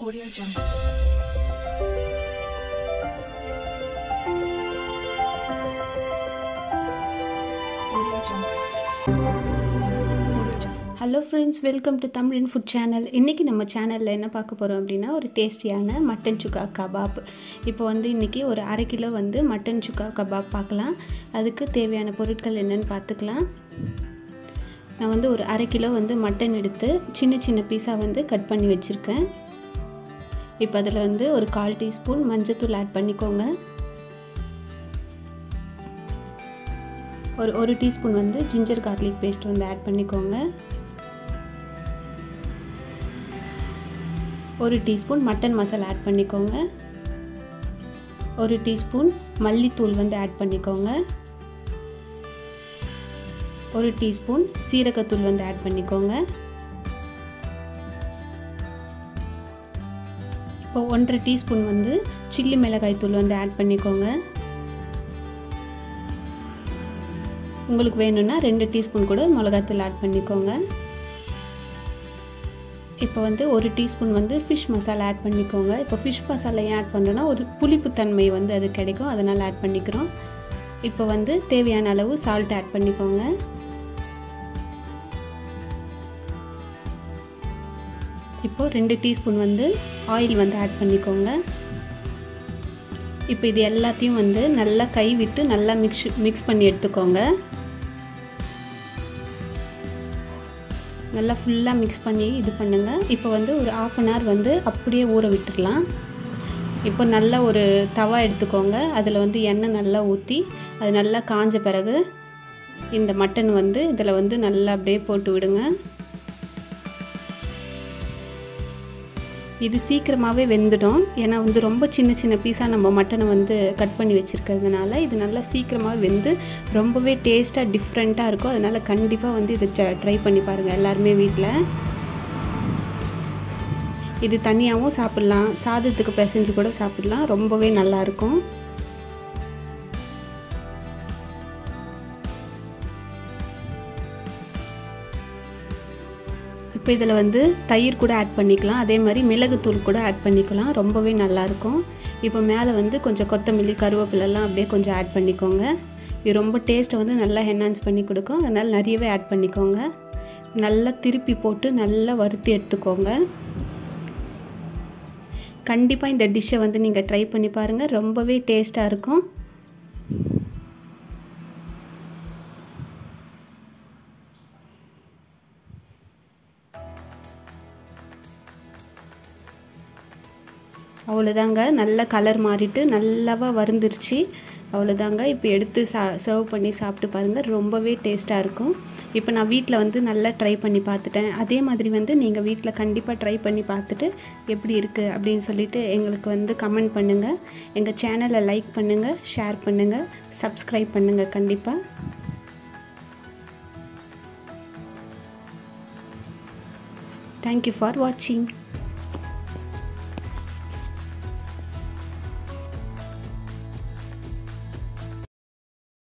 Audio Jungle. Audio Jungle. Audio Jungle. Hello friends welcome to Tamizhan food channel இன்றைக்கி நம்ம சேனலில் என்ன பார்க்க போகிறோம் அப்படின்னா ஒரு டேஸ்டியான மட்டன் சுக்கா கபாப் இப்போ வந்து இன்றைக்கி ஒரு அரை கிலோ வந்து மட்டன் சுக்கா கபாப் பார்க்கலாம் அதுக்கு தேவையான பொருட்கள் என்னென்னு பார்த்துக்கலாம் நான் வந்து ஒரு அரை கிலோ வந்து மட்டன் எடுத்து சின்ன சின்ன பீஸாக வந்து கட் பண்ணி வச்சுருக்கேன் இப்போ அதில் வந்து ஒரு கால் டீஸ்பூன் மஞ்சத்தூள் ஆட் பண்ணிக்கோங்க ஒரு ஒரு டீஸ்பூன் வந்து ஜிஞ்சர் கார்லிக் பேஸ்ட் வந்து ஆட் பண்ணிக்கோங்க ஒரு டீஸ்பூன் மட்டன் மசாலா ஆட் பண்ணிக்கோங்க ஒரு டீஸ்பூன் மல்லித்தூள் வந்து ஆட் பண்ணிக்கோங்க ஒரு டீஸ்பூன் சீரகத்தூள் வந்து ஆட் பண்ணிக்கோங்க இப்போ ஒன்றரை டீஸ்பூன் வந்து சில்லி மிளகாய் தூள் வந்து ஆட் பண்ணிக்கோங்க உங்களுக்கு வேணும்னா ரெண்டு டீஸ்பூன் கூட மிளகாத்தூள் ஆட் பண்ணிக்கோங்க இப்போ வந்து ஒரு டீஸ்பூன் வந்து ஃபிஷ் மசாலா ஆட் பண்ணிக்கோங்க இப்போ ஃபிஷ் மசாலா ஏன் ஆட் பண்ணுறோன்னா ஒரு புளிப்புத்தன்மை வந்து அது கிடைக்கும் அதனால் ஆட் பண்ணிக்கிறோம் இப்போ வந்து தேவையான அளவு சால்ட் ஆட் பண்ணிக்கோங்க இப்போது ரெண்டு டீஸ்பூன் வந்து ஆயில் வந்து ஆட் பண்ணிக்கோங்க இப்போ இது எல்லாத்தையும் வந்து நல்லா கை விட்டு நல்லா மிக்ஸ் மிக்ஸ் பண்ணி எடுத்துக்கோங்க நல்லா ஃபுல்லாக மிக்ஸ் பண்ணி இது பண்ணுங்கள் இப்போ வந்து ஒரு ஆஃப் அன் ஹவர் வந்து அப்படியே ஊற விட்டுடலாம் இப்போ நல்லா ஒரு தவா எடுத்துக்கோங்க அதில் வந்து எண்ணெய் நல்லா ஊற்றி அது நல்லா காஞ்ச பிறகு இந்த மட்டன் வந்து இதில் வந்து நல்லா அப்படியே போட்டு விடுங்க இது சீக்கிரமாகவே வெந்துடும் ஏன்னா வந்து ரொம்ப சின்ன சின்ன பீஸாக நம்ம மட்டனை வந்து கட் பண்ணி வச்சுருக்கிறதுனால இது நல்லா சீக்கிரமாக வெந்து ரொம்பவே டேஸ்ட்டாக டிஃப்ரெண்ட்டாக இருக்கும் அதனால் கண்டிப்பாக வந்து இதை ட்ரை பண்ணி பாருங்கள் எல்லாருமே வீட்டில் இது தனியாகவும் சாப்பிட்லாம் சாதத்துக்கு பிசைஞ்சு கூட சாப்பிட்லாம் ரொம்பவே நல்லாயிருக்கும் இப்போ இதில் வந்து தயிர் கூட ஆட் பண்ணிக்கலாம் அதே மாதிரி மிளகுத்தூள் கூட ஆட் பண்ணிக்கலாம் ரொம்பவே நல்லாயிருக்கும் இப்போ மேலே வந்து கொஞ்சம் கொத்தமல்லி கருவேப்பிலெல்லாம் அப்படியே கொஞ்சம் ஆட் பண்ணிக்கோங்க இது ரொம்ப டேஸ்ட்டை வந்து நல்லா என்ஹான்ஸ் பண்ணி கொடுக்கும் அதனால் நிறையவே ஆட் பண்ணிக்கோங்க நல்லா திருப்பி போட்டு நல்லா வறுத்து எடுத்துக்கோங்க கண்டிப்பாக இந்த டிஷ்ஷை வந்து நீங்கள் ட்ரை பண்ணி பாருங்கள் ரொம்பவே டேஸ்ட்டாக இருக்கும் அவ்வளோதாங்க நல்ல கலர் மாறிட்டு நல்லாவா வருந்துருச்சு அவ்வளோதாங்க இப்போ எடுத்து சா சர்வ் பண்ணி சாப்பிட்டு பாருங்கள் ரொம்பவே டேஸ்ட்டாக இருக்கும் இப்போ நான் வீட்டில் வந்து நல்லா ட்ரை பண்ணி பார்த்துட்டேன் அதே மாதிரி வந்து நீங்கள் வீட்டில் கண்டிப்பாக ட்ரை பண்ணி பார்த்துட்டு எப்படி இருக்குது அப்படின்னு சொல்லிட்டு எங்களுக்கு வந்து கமெண்ட் பண்ணுங்கள் எங்கள் சேனலை லைக் பண்ணுங்கள் ஷேர் பண்ணுங்கள் சப்ஸ்கிரைப் பண்ணுங்கள் கண்டிப்பாக தேங்க்யூ ஃபார் வாட்சிங்